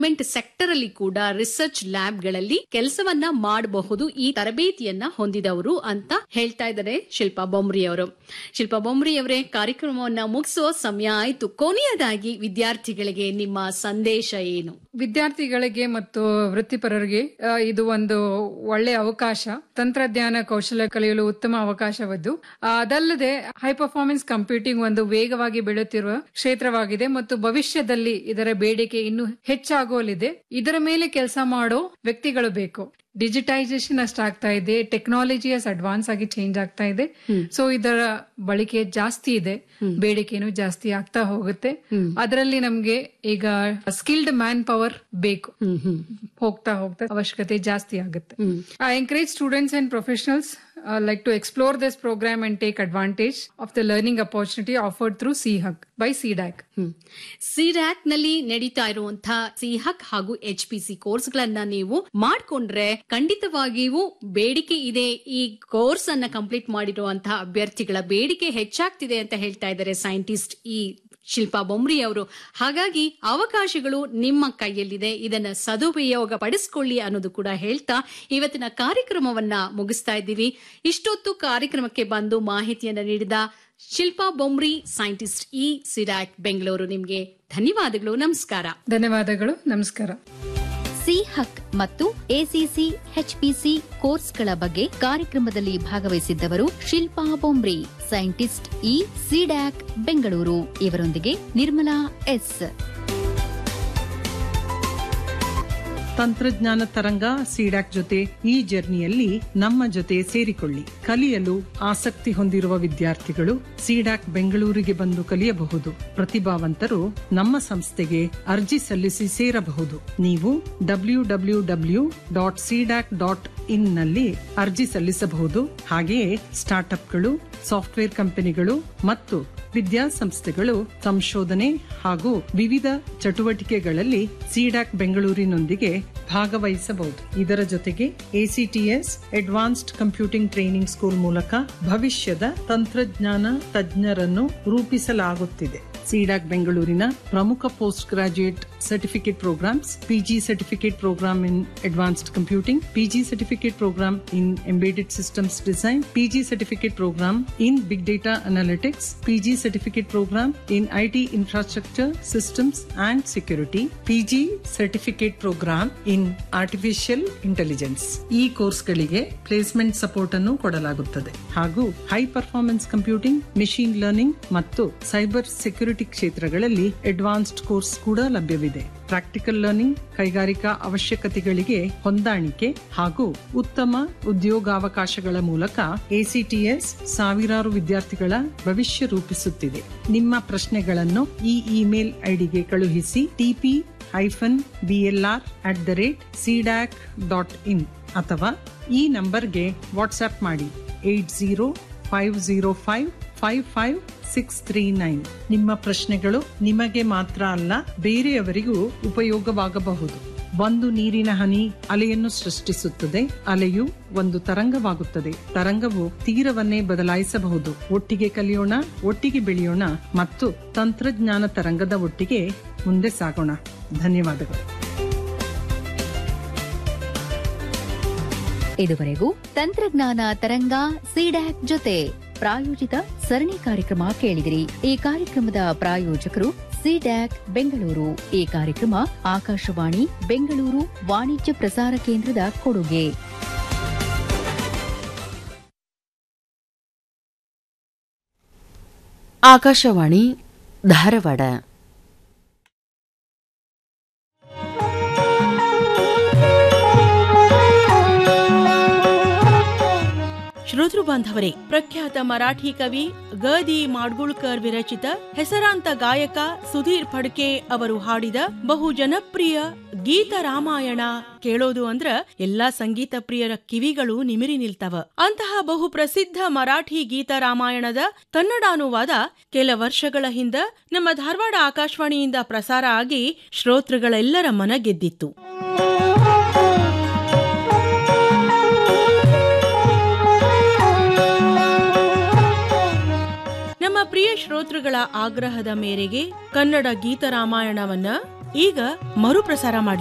made sector ಅಲ್ಲಿ ಕೂಡ research ಲ್ಯಾಬ್ಗಳಲ್ಲಿ ಕೆಲಸವನ್ನ ಮಾಡಬಹುದು ಈ ತರಬೇತಿಯನ್ನ ಹೊಂದಿದವರು ಅಂತ ಹೇಳ್ತಾ ಇದ್ದಾರೆ ಶಿಲ್ಪಾ ಬೊಮ್ರಿ ಅವರು ಶಿಲ್ಪಾ ಬೊಮ್ರಿ ಅವರೇ ಕಾರ್ಯಕ್ರಮವನ್ನ ಮುಗಿಸೋ ಸಮಯ ಆಯ್ತು ಕೊನೆಯದಾಗಿ ವಿದ್ಯಾರ್ಥಿಗಳಿಗೆ ನಿಮ್ಮ ಸಂದೇಶ ಏನು ವಿದ್ಯಾರ್ಥಿಗಳಿಗೆ ಮತ್ತು ವೃತ್ತಿಪರರಿಗೆ ಆ, ಇದು ಒಂದು ಒಳ್ಳೆಯ ಅವಕಾಶ ತಂತ್ರಜ್ಞಾನ ಕೌಶಲ್ಯ ಕಲಿಯಲು ಉತ್ತಮ ಅವಕಾಶವದ್ದು ಆ, ಅದಲ್ಲದೆ ಹೈ ಪರ್ಫಾರ್ಮೆನ್ಸ್ ಕಂಪ್ಯೂಟಿಂಗ್ ಒಂದು ವೇಗವಾಗಿ ಬೆಳೆಯುತ್ತಿರುವ ಕ್ಷೇತ್ರವಾಗಿದೆ ಮತ್ತು ಭವಿಷ್ಯದಲ್ಲಿ ಇದರ ಬೇಡಿಕೆ ಇನ್ನು ಹೆಚ್ಚಾಗೋಲಿದೆ ಇದರ ಮೇಲೆ ಕೆಲಸ ಮಾಡೋ ವ್ಯಕ್ತಿಗಳು ಬೇಕು ಡಿಜಿಟೈಸೇಷನ್ ಅಷ್ಟಾಗ್ತಾ ಇದೆ ಟೆಕ್ನಾಲಜಿ ಅಸ್ ಅಡ್ವಾನ್ಸ್ ಆಗಿ ಚೇಂಜ್ ಆಗ್ತಾ ಇದೆ ಸೊ ಇದರ ಬಳಕೆ ಜಾಸ್ತಿ ಇದೆ ಬೇಡಿಕೆನೂ ಜಾಸ್ತಿ ಆಗ್ತಾ ಹೋಗುತ್ತೆ ಅದರಲ್ಲಿ ನಮ್ಗೆ ಈಗ ಸ್ಕಿಲ್ಡ್ ಮ್ಯಾನ್ ಪವರ್ ಬೇಕು ಹೋಗ್ತಾ ಹೋಗ್ತಾ ಅವಶ್ಯಕತೆ ಜಾಸ್ತಿ ಆಗುತ್ತೆ I encourage students and professionals like to explore this programme and take advantage of the learning opportunity offered through ಸಿ ಹಕ್ ಬೈ ಸಿಡ್ಯಾಕ್ ಸಿರ್ಯಾಕ್ ನಲ್ಲಿ ನಡೀತಾ ಇರುವಂತಹ ಸಿಹಕ್ ಹಾಗೂ ಎಚ್ ಪಿ ಸಿ ಕೋರ್ಸ್ ಗಳನ್ನ ನೀವು ಮಾಡ್ಕೊಂಡ್ರೆ ಖಂಡಿತವಾಗಿಯೂ ಬೇಡಿಕೆ ಇದೆ ಈ ಕೋರ್ಸ್ ಅನ್ನ ಕಂಪ್ಲೀಟ್ ಮಾಡಿರುವಂತಹ ಅಭ್ಯರ್ಥಿಗಳ ಬೇಡಿಕೆ ಹೆಚ್ಚಾಗ್ತಿದೆ ಅಂತ ಹೇಳ್ತಾ ಇದ್ದಾರೆ ಸೈಂಟಿಸ್ಟ್ ಈ ಶಿಲ್ಪಾ ಬೊಮ್ರಿ ಅವರು ಹಾಗಾಗಿ ಅವಕಾಶಗಳು ನಿಮ್ಮ ಕೈಯಲ್ಲಿದೆ ಇದನ್ನ ಸದುಪಯೋಗ ಪಡಿಸ್ಕೊಳ್ಳಿ ಅನ್ನೋದು ಕೂಡ ಹೇಳ್ತಾ ಇವತ್ತಿನ ಕಾರ್ಯಕ್ರಮವನ್ನ ಮುಗಿಸ್ತಾ ಇದ್ದೀವಿ ಇಷ್ಟೊತ್ತು ಕಾರ್ಯಕ್ರಮಕ್ಕೆ ಬಂದು ಮಾಹಿತಿಯನ್ನ ನೀಡಿದ Shilpa Bomri scientist E CDAC Bengaluru ನಿಮ್ಗೆ ಧನ್ಯವಾದಗಳು ನಮಸ್ಕಾರ ಧನ್ಯವಾದಗಳು ನಮಸ್ಕಾರ ಸಿ ಹಕ್ ಮತ್ತು ಎಸಿಸಿ ಎಚ್ಪಿಸಿ ಕೋರ್ಸ್ಗಳ ಬಗ್ಗೆ ಕಾರ್ಯಕ್ರಮದಲ್ಲಿ ಭಾಗವಹಿಸಿದ್ದವರು Shilpa Bombri scientist E CDAC Bengaluru ಇವರೊಂದಿಗೆ ನಿರ್ಮಲಾ ಎಸ್ ತಂತ್ರಜ್ಞಾನ ತರಂಗ ಸಿಡಾಕ್ ಜೊತೆ ಈ ಜರ್ನಿಯಲ್ಲಿ ನಮ್ಮ ಜೊತೆ ಸೇರಿಕೊಳ್ಳಿ ಕಲಿಯಲು ಆಸಕ್ತಿ ಹೊಂದಿರುವ ವಿದ್ಯಾರ್ಥಿಗಳು ಸಿಡಾಕ್ ಬೆಂಗಳೂರಿಗೆ ಬಂದು ಕಲಿಯಬಹುದು ಪ್ರತಿಭಾವಂತರು ನಮ್ಮ ಸಂಸ್ಥೆಗೆ ಅರ್ಜಿ ಸಲ್ಲಿಸಿ ಸೇರಬಹುದು ನೀವು W W W dot CDAC dot in ನಲ್ಲಿ ಅರ್ಜಿ ಸಲ್ಲಿಸಬಹುದು ಹಾಗೆಯೇ ಸ್ಟಾರ್ಟ್ಅಪ್ಗಳು ಸಾಫ್ಟ್ವೇರ್ ಕಂಪನಿಗಳು ಮತ್ತು ವಿದ್ಯಾಸಂಸ್ಥೆಗಳು ಸಂಶೋಧನೆ ಹಾಗೂ ವಿವಿಧ ಚಟುವಟಿಕೆಗಳಲ್ಲಿ ಸಿಡಾಕ್ ಬೆಂಗಳೂರಿನೊಂದಿಗೆ ಭಾಗವಹಿಸಬಹುದು ಇದರ ಜೊತೆಗೆ ACTS advanced computing training school ಮೂಲಕ ಭವಿಷ್ಯದ ತಂತ್ರಜ್ಞಾನ ತಜ್ಞರನ್ನು ರೂಪಿಸಲಾಗುತ್ತಿದೆ ಸಿಡಾಕ್ ಬೆಂಗಳೂರಿನ ಪ್ರಮುಖ post graduate certificate programmes PG certificate programme in advanced computing PG certificate programme in embedded systems design PG certificate programme in big data analytics PG certificate programme in IT infrastructure systems and security PG certificate programme in artificial intelligence ಈ ಕೋರ್ಸ್ಗಳಿಗೆ placement support ಅನ್ನು ಕೊಡಲಾಗುತ್ತದೆ ಹಾಗೂ high performance computing machine learning ಮತ್ತು cyber security ಕ್ಷೇತ್ರಗಳಲ್ಲಿ advanced course ಕೂಡ ಲಭ್ಯವಿದೆ practical learning ಕೈಗಾರಿಕಾ ಅವಶ್ಯಕತೆಗಳಿಗೆ ಹೊಂದಾಣಿಕೆ ಹಾಗೂ ಉತ್ತಮ ಉದ್ಯೋಗಾವಕಾಶಗಳ ಮೂಲಕ ಎಸಿಟಿಎಸ್ ಸಾವಿರಾರು ವಿದ್ಯಾರ್ಥಿಗಳ ಭವಿಷ್ಯ ರೂಪಿಸುತ್ತಿದೆ ನಿಮ್ಮ ಪ್ರಶ್ನೆಗಳನ್ನು ಈ ಇಮೇಲ್ ಐಡಿಗೆ ಕಳುಹಿಸಿ TP hyphen BLR at the rate CDAC dot in ಅಥವಾ ಈ ನಂಬರ್ಗೆ ವಾಟ್ಸ್ಆಪ್ ಮಾಡಿ eight zero five zero five five five six three nine ನಿಮ್ಮ ಪ್ರಶ್ನೆಗಳು ನಿಮಗೆ ಮಾತ್ರ ಅಲ್ಲ ಬೇರೆಯವರಿಗೂ ಉಪಯೋಗವಾಗಬಹುದು ಒಂದು ನೀರಿನ ಹನಿ ಅಲೆಯನ್ನು ಸೃಷ್ಟಿಸುತ್ತದೆ ಅಲೆಯು ಒಂದು ತರಂಗವಾಗುತ್ತದೆ ತರಂಗವು ತೀರವನ್ನೇ ಬದಲಾಯಿಸಬಹುದು ಒಟ್ಟಿಗೆ ಕಲಿಯೋಣ ಒಟ್ಟಿಗೆ ಬೆಳೆಯೋಣ ಮತ್ತು ತಂತ್ರಜ್ಞಾನ ತರಂಗದ ಒಟ್ಟಿಗೆ ಮುಂದೆ ಸಾಗೋಣ ಧನ್ಯವಾದಗಳು ಇದುವರೆಗೂ ತಂತ್ರಜ್ಞಾನ ತರಂಗ ಸಿಡ್ಯಾಕ್ ಜೊತೆ ಪ್ರಾಯೋಜಿತ ಸರಣಿ ಕಾರ್ಯಕ್ರಮ ಕೇಳಿದಿರಿ ಈ ಕಾರ್ಯಕ್ರಮದ ಪ್ರಾಯೋಜಕರು ಸಿಡ್ಯಾಕ್ ಬೆಂಗಳೂರು ಈ ಕಾರ್ಯಕ್ರಮ ಆಕಾಶವಾಣಿ ಬೆಂಗಳೂರು ವಾಣಿಜ್ಯ ಪ್ರಸಾರ ಕೇಂದ್ರದ ಕೊಡುಗೆ ಆಕಾಶವಾಣಿ ಧಾರವಾಡ ಶ್ರೋತೃ ಬಾಂಧವರೇ ಪ್ರಖ್ಯಾತ ಮರಾಠಿ ಕವಿ ಗದಿ ಮಾಡ್ಗುಳ್ಕರ್ ವಿರಚಿತ ಹೆಸರಾಂತ ಗಾಯಕ ಸುಧೀರ್ ಫಡ್ಕೆ ಅವರು ಹಾಡಿದ ಬಹು ಜನಪ್ರಿಯ ಗೀತ ರಾಮಾಯಣ ಕೇಳೋದು ಅಂದ್ರ ಎಲ್ಲಾ ಸಂಗೀತ ಪ್ರಿಯರ ಕಿವಿಗಳು ನಿಮಿರಿ ನಿಲ್ತವ ಅಂತಹ ಬಹು ಪ್ರಸಿದ್ಧ ಮರಾಠಿ ಗೀತ ರಾಮಾಯಣದ ಕನ್ನಡಾನುವಾದ ಕೆಲ ವರ್ಷಗಳ ಹಿಂದ ನಮ್ಮ ಧಾರವಾಡ ಆಕಾಶವಾಣಿಯಿಂದ ಪ್ರಸಾರ ಆಗಿ ಶ್ರೋತೃಗಳೆಲ್ಲರ ಮನ ಗೆದ್ದಿತ್ತು ನಮ್ಮ ಪ್ರಿಯ ಶ್ರೋತೃಗಳ ಆಗ್ರಹದ ಮೇರೆಗೆ ಕನ್ನಡ ಗೀತ ರಾಮಾಯಣವನ್ನ ಈಗ ಮರುಪ್ರಸಾರ ಮಾಡಿ